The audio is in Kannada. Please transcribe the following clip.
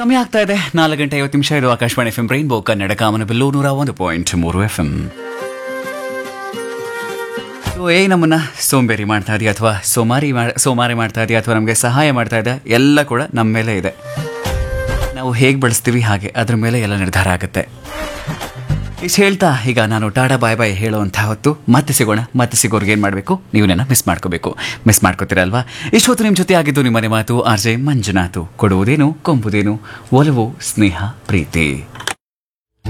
ಸಮಯ ಆಗ್ತಾ ಇದೆ ನಾಲ್ಕು ಗಂಟೆ ಐವತ್ತು ನಿಮಿಷ ಇದು Akashvani F M rainbow Kannada ಕಾಮನಬಿಲ್ಲು ನೂರ ಒಂದು ಪಾಯಿಂಟ್ ಮೂರು ಎಫ್ ಎಂ ಏ ನಮ್ಮನ್ನ ಸೋಂಬೇರಿ ಮಾಡ್ತಾ ಇದೆಯಾ ಅಥವಾ ಸೋಮಾರಿ ಮಾಡ್- ಸೋಮಾರಿ ಮಾಡ್ತಾ ಇದೆಯಾ ಅಥವಾ ನಮಗೆ ಸಹಾಯ ಮಾಡ್ತಾ ಇದೆ ಎಲ್ಲ ಕೂಡ ನಮ್ಮ ಮೇಲೆ ಇದೆ ನಾವು ಹೇಗೆ ಬಳಸ್ತೀವಿ ಹಾಗೆ ಅದ್ರ ಮೇಲೆ ಎಲ್ಲ ನಿರ್ಧಾರ ಆಗುತ್ತೆ ಇಷ್ಟು ಹೇಳ್ತಾ ಈಗ ನಾನು ಟಾಡಾ ಬಾಯ್ ಬಾಯ್ ಹೇಳುವಂಥ ಹೊತ್ತು ಮತ್ತೆ ಸಿಗೋಣ ಮತ್ತೆ ಸಿಗೋರ್ಗೆ ಏನು ಮಾಡಬೇಕು ನೀವು ನನ್ನ ಮಿಸ್ ಮಾಡ್ಕೋಬೇಕು ಮಿಸ್ ಮಾಡ್ಕೋತೀರಲ್ವಾ ಇಷ್ಟೊತ್ತು ನಿಮ್ಮ ಜೊತೆ ಆಗಿದ್ದು ನಿಮ್ಮನೆ ಮಾತು ಆರ್ ಜೆ ಮಂಜುನಾಥು ಕೊಡುವುದೇನು ಕೊಂಬುದೇನು ಒಲವು ಸ್ನೇಹ ಪ್ರೀತಿ